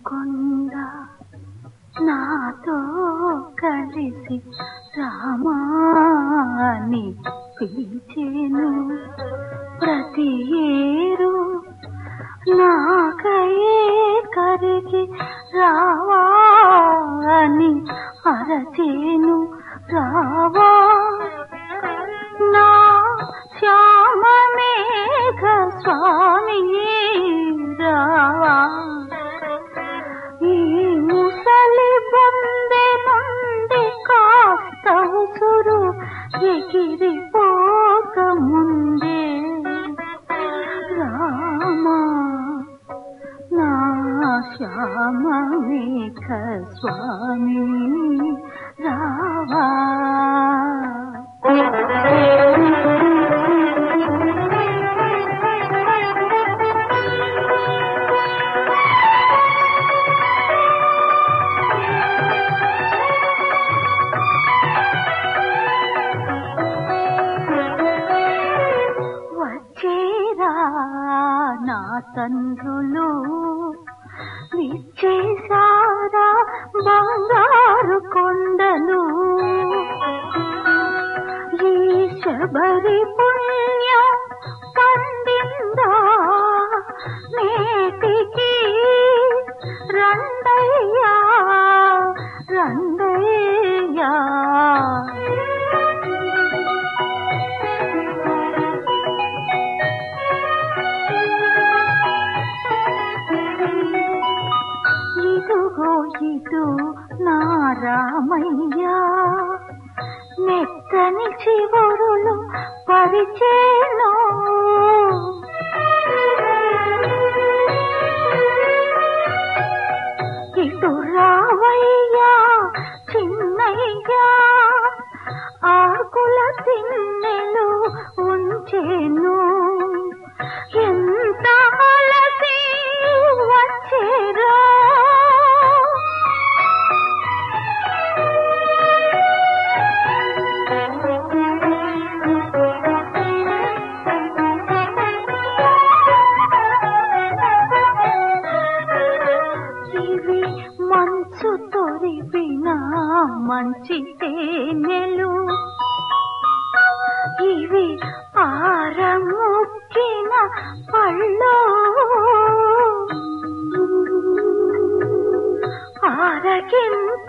కొండ నాతో కలిసి రామాని పిలిచేను ప్రతి ఏరు నాకయే కరిగి రావాని అరచేను రావా నా శ్యామ మేఘ స్వామి రావా ఈ ముసలి బొందె నుండి కాస్త ఉసురు ఎగిరిపోక ముందే రామా నా శ్యామ మేఘ స్వామి రావా వచ్చేరా నా తండ్రులు విచ్చేసారా బంగారు కొండలు ఈ శబరి పుణ్యం పండిందా నేటికి రండయ్యా రండయ్యా ఇదుగో ఇదు నా రామయ్యా మెత్తని చివరులు పరిచేను ఇటు రావయ్యా చిన్నయ్యా ఆకుల తిన్నెలు ఉంచేను ఎంత అలసి వచ్చేరా ఇవి మంచు తొరిపిన మంచి తేనెలు ఇవి ఆరముక్కిన పళ్ళు ఆరగింత